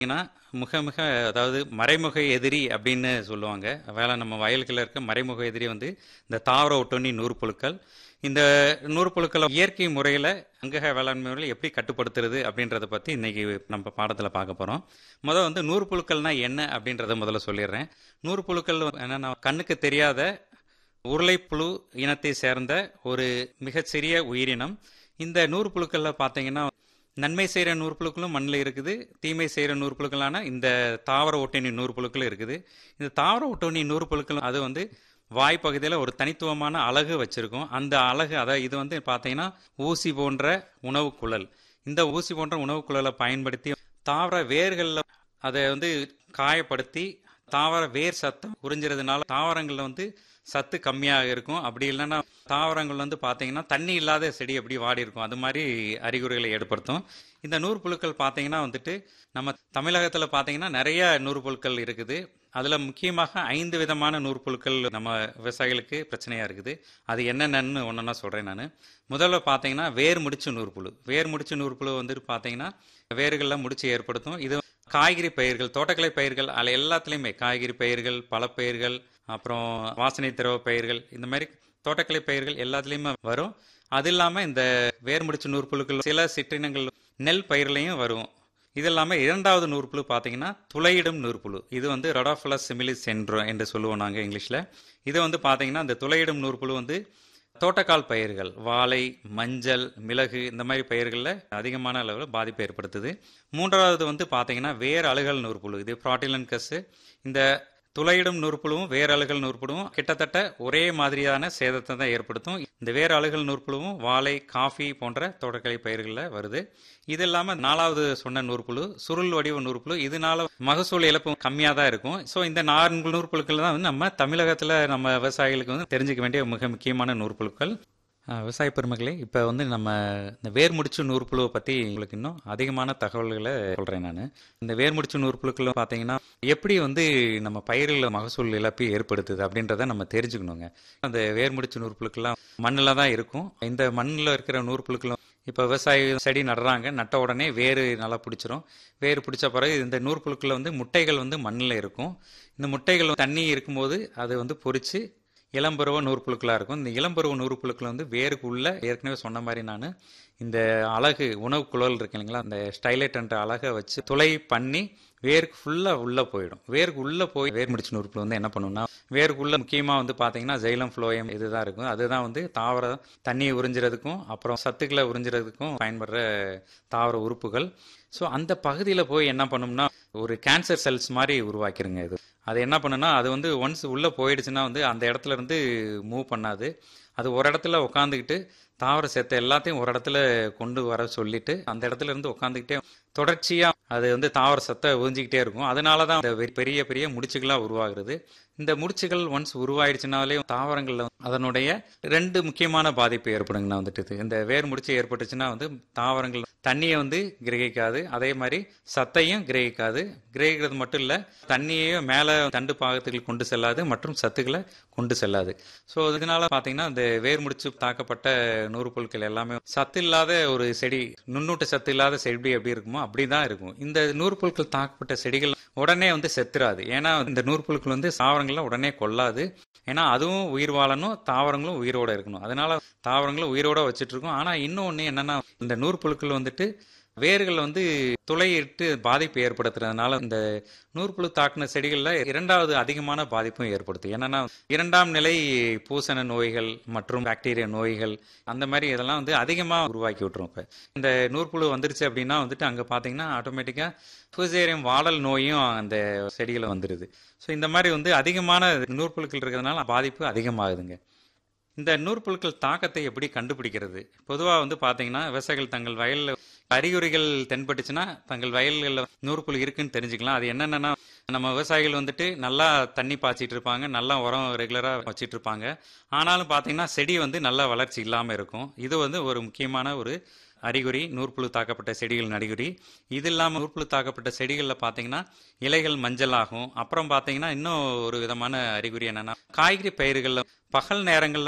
ஏன்னா மிக மிக அதாவது மறைமுக எதிரி அப்படின்னு சொல்லுவாங்க வேலை நம்ம வயல்களில் இருக்க மறைமுக எதிரி வந்து இந்த தாவர ஒட்டுண்ணி நூற்புழுக்கள் இந்த நூற்புழுக்களை இயற்கை முறையில் அங்கக வேளாண்மை முறையில் எப்படி கட்டுப்படுத்துறது அப்படின்றத பற்றி இன்னைக்கு நம்ம பாடத்தில் பார்க்க போகிறோம் முதல் வந்து நூற்புழுக்கள்னா என்ன அப்படின்றத முதல்ல சொல்லிடுறேன் நூற்புழுக்கள் என்னன்னா கண்ணுக்கு தெரியாத உருளைப்புழு இனத்தை சேர்ந்த ஒரு மிகச்சிறிய உயிரினம் இந்த நூற்புழுக்களில் பார்த்தீங்கன்னா நன்மை செய்கிற நூற்புழுக்களும் மண்ணில் இருக்குது தீமை செய்கிற நூற்புழுக்களான இந்த தாவர ஒட்டுண்ணி நூற்புழுக்களும் இருக்குது இந்த தாவர ஒட்டுண்ணி நூற்புழுக்கள் அது வந்து வாய்ப்பகுதியில் ஒரு தனித்துவமான அழகு வச்சுருக்கும் அந்த அழகு அதை இது வந்து பார்த்தீங்கன்னா ஊசி போன்ற உணவு குழல் இந்த ஊசி போன்ற உணவு குழலை பயன்படுத்தி தாவர வேர்களில் அதை வந்து காயப்படுத்தி தாவர வேர் சத்தம் உறிஞ்சிறதுனால தாவரங்களில் வந்து சத்து கம்மியாக இருக்கும் அப்படி இல்லைன்னா தாவரங்கள் வந்து பார்த்தீங்கன்னா தண்ணி இல்லாத செடி எப்படி வாடி இருக்கும் அது மாதிரி அறிகுறிகளை ஏற்படுத்தும் இந்த நூற்புழுக்கள் பார்த்தீங்கன்னா வந்துட்டு நம்ம தமிழகத்தில் பார்த்தீங்கன்னா நிறைய நூற்புழுக்கள் இருக்குது அதில் முக்கியமாக ஐந்து விதமான நூற்புழுக்கள் நம்ம விவசாயிகளுக்கு பிரச்சனையாக இருக்குது அது என்னென்னு ஒன்றுன்னா சொல்கிறேன் நான் முதல்ல பார்த்தீங்கன்னா வேர் முடிச்சு நூற்புழு வேர் முடிச்சு நூற்புழு வந்துட்டு பார்த்தீங்கன்னா வேர்களில் முடிச்சு ஏற்படுத்தும் இது காய்கறி பயிர்கள் தோட்டக்கலை பயிர்கள் அதில் எல்லாத்துலேயுமே காய்கறி பயிர்கள் பழப்பயிர்கள் அப்புறம் வாசனை திரவ பயிர்கள் இந்த மாதிரி தோட்டக்கலை பயிர்கள் எல்லாத்துலேயுமே வரும் அது இல்லாமல் இந்த வேர் முடிச்சு நூற்புழுக்கள் சில சிற்றினங்கள் நெல் பயிர்லையும் வரும் இது இல்லாமல் இரண்டாவது நூற்புழு பார்த்தீங்கன்னா துளையிடும் நூற்புழு இது வந்து ரொடாஃபுலஸ் சிமிலிஸ் சென்ட்ரோ என்று சொல்லுவோம் நாங்கள் இங்கிலீஷில் இது வந்து பார்த்தீங்கன்னா இந்த துளையிடும் நூற்புழு வந்து தோட்டக்கால் பயிர்கள் வாழை மஞ்சள் மிளகு இந்த மாதிரி பயிர்களில் அதிகமான அளவில் பாதிப்பை ஏற்படுத்துது மூன்றாவது வந்து பார்த்தீங்கன்னா வேர் அழுகல் நூற்புழு இது ப்ராட்டிலன் கஸ் இந்த துளையிடும் நூற்புழுவும் வேர் அழுகல் நூற்புழுவும் கிட்டத்தட்ட ஒரே மாதிரியான சேதத்தை தான் ஏற்படுத்தும் இந்த வேர் அழுகல் நூற்புழுவும் வாழை காஃபி போன்ற தோட்டக்கலை பயிர்களில் வருது இது இல்லாமல் நாலாவது சொன்ன நூற்புழு சுருள் வடிவ நூற்புழு இதனால மகசூல் இழப்பு கம்மியாக தான் இருக்கும் ஸோ இந்த நான்கு நூற்புழுக்கள் தான் வந்து நம்ம தமிழகத்தில் நம்ம விவசாயிகளுக்கு வந்து தெரிஞ்சுக்க வேண்டிய மிக முக்கியமான நூற்புழுக்கள் விவசாய பெருமக்களே இப்போ வந்து நம்ம இந்த வேர் முடிச்சு நூற்புழுவை பற்றி உங்களுக்கு இன்னும் அதிகமான தகவல்களை சொல்கிறேன் நான் இந்த வேர் முடிச்சு நூற்புழுக்கள் பார்த்தீங்கன்னா எப்படி வந்து நம்ம பயிர்களில் மகசூல் இழப்பு ஏற்படுத்துது அப்படின்றத நம்ம தெரிஞ்சுக்கணுங்க அந்த வேர் முடிச்சு நூற்புழுக்கெல்லாம் மண்ணில் தான் இருக்கும் இந்த மண்ணில் இருக்கிற நூற்புழுக்களும் இப்போ விவசாயி செடி நடுறாங்க நட்ட உடனே வேறு நல்லா பிடிச்சிரும் வேர் பிடிச்ச பிறகு இந்த நூற்புழுக்களில் வந்து முட்டைகள் வந்து மண்ணில் இருக்கும் இந்த முட்டைகள் தண்ணி இருக்கும்போது அது வந்து பொறிச்சு இளம்பருவ நூற்புழுக்களாக இருக்கும் இந்த இளம்பருவ நூற்புழுக்கள் வந்து வேருக்கு உள்ள ஏற்கனவே சொன்ன மாதிரி நான் இந்த அழகு உணவு குழல் இருக்கு இல்லைங்களா அந்த ஸ்டைலைட் என்ற அழகை வச்சு துளை பண்ணி வேருக்கு ஃபுல்லாக உள்ளே போயிடும் வேருக்கு உள்ளே போய் வேர் முடிச்சு நூற்புழு வந்து என்ன பண்ணுன்னா வேருக்குள்ளே முக்கியமாக வந்து பார்த்தீங்கன்னா ஜெயிலம் ஃப்ளோயம் இதுதான் இருக்கும் அதுதான் வந்து தாவர தண்ணியை உறிஞ்சுறதுக்கும் அப்புறம் சத்துக்களை உறிஞ்சுறதுக்கும் பயன்படுற தாவர உறுப்புகள் ஸோ அந்த பகுதியில் போய் என்ன பண்ணும்னா ஒரு கேன்சர் செல்ஸ் மாதிரி உருவாக்கிருங்க இது அது என்ன பண்ணுன்னா அது வந்து ஒன்ஸ் உள்ளே போயிடுச்சுன்னா வந்து அந்த இடத்துல இருந்து மூவ் பண்ணாது அது ஒரு இடத்துல உட்காந்துக்கிட்டு தாவர சத்தை எல்லாத்தையும் ஒரு இடத்துல கொண்டு வர சொல்லிட்டு அந்த இடத்துல இருந்து உட்காந்துக்கிட்டே தொடர்ச்சியாக அது வந்து தாவர சத்தை உறிஞ்சிக்கிட்டே இருக்கும் அதனால தான் அந்த பெரிய பெரிய முடிச்சுகளாக உருவாகிறது இந்த முடிச்சுகள் ஒன்ஸ் உருவாயிடுச்சுனாலே தாவரங்களில் அதனுடைய ரெண்டு முக்கியமான பாதிப்பு ஏற்படுங்கண்ணா வந்துட்டு இந்த வேர் முடிச்சு ஏற்பட்டுச்சுன்னா வந்து தாவரங்கள் தண்ணியை வந்து கிரகிக்காது அதே மாதிரி சத்தையும் கிரகிக்காது கிரகிக்கிறது மட்டும் இல்லை தண்ணியையும் மேலே தண்டு பாகத்துக்கு கொண்டு செல்லாது மற்றும் சத்துக்களை கொண்டு செல்லாது ஸோ இதனால பார்த்தீங்கன்னா இந்த வேர் முடிச்சு தாக்கப்பட்ட நூறு பொருட்கள் எல்லாமே சத்து இல்லாத ஒரு செடி நுண்ணூட்ட சத்து இல்லாத செடி எப்படி இருக்குமோ அப்படி தான் இருக்கும் இந்த நூறு பொருட்கள் தாக்கப்பட்ட செடிகள் உடனே வந்து செத்துராது ஏன்னா இந்த நூறு பொருட்கள் வந்து தாவரங்களை உடனே கொல்லாது ஏன்னா அதுவும் உயிர் வாழணும் தாவரங்களும் உயிரோட இருக்கணும் அதனால தாவரங்களும் உயிரோட வச்சுட்டு இருக்கோம் ஆனா இன்னொன்னு என்னன்னா இந்த நூறு புழுக்கள் வந்துட்டு வேர்கள் வந்து துளையிட்டு பாதிப்பு ஏற்படுத்துறதுனால இந்த நூற்புழு தாக்கின செடிகளில் இரண்டாவது அதிகமான பாதிப்பும் ஏற்படுத்தும் என்னன்னா இரண்டாம் நிலை பூசண நோய்கள் மற்றும் பாக்டீரியா நோய்கள் அந்த மாதிரி இதெல்லாம் வந்து அதிகமாக உருவாக்கி விட்டுரும் இப்போ இந்த நூற்புழு வந்துருச்சு அப்படின்னா வந்துட்டு அங்கே பார்த்தீங்கன்னா ஆட்டோமேட்டிக்காக ஃபூசேரியம் வாடல் நோயும் அந்த செடிகளை வந்துடுது ஸோ இந்த மாதிரி வந்து அதிகமான நூற்புழுக்கள் இருக்கிறதுனால பாதிப்பு அதிகமாகுதுங்க இந்த நூற்புழுக்கள் தாக்கத்தை எப்படி கண்டுபிடிக்கிறது பொதுவாக வந்து பார்த்தீங்கன்னா விவசாயிகள் தங்கள் வயலில் அறிகுறிகள் தென்பட்டுச்சுன்னா தங்கள் வயல்களில் நூற்புழு இருக்குன்னு தெரிஞ்சுக்கலாம் அது என்னென்னா நம்ம விவசாயிகள் வந்துட்டு நல்லா தண்ணி பாய்ச்சிட்டு இருப்பாங்க நல்லா உரம் ரெகுலராக வச்சிட்டு இருப்பாங்க ஆனாலும் பார்த்தீங்கன்னா செடி வந்து நல்லா வளர்ச்சி இல்லாமல் இருக்கும் இது வந்து ஒரு முக்கியமான ஒரு அறிகுறி நூற்புழு தாக்கப்பட்ட செடிகள் அறிகுறி இது இல்லாமல் நூற்புழு தாக்கப்பட்ட செடிகளில் பார்த்தீங்கன்னா இலைகள் மஞ்சள் ஆகும் அப்புறம் பார்த்தீங்கன்னா இன்னும் ஒரு விதமான அறிகுறி என்னன்னா காய்கறி பயிர்களில் பகல் நேரங்களில்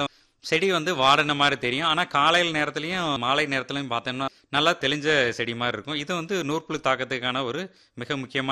செடி வந்து வாடின மாதிரி தெரியும் ஆனால் காலையில் நேரத்துலையும் மாலை நேரத்துலையும் பார்த்தோம்னா நல்லா தெளிஞ்ச செடி மாதிரி இருக்கும் இது வந்து நூற்புழு தாக்கத்துக்கான ஒரு மிக முக்கியமான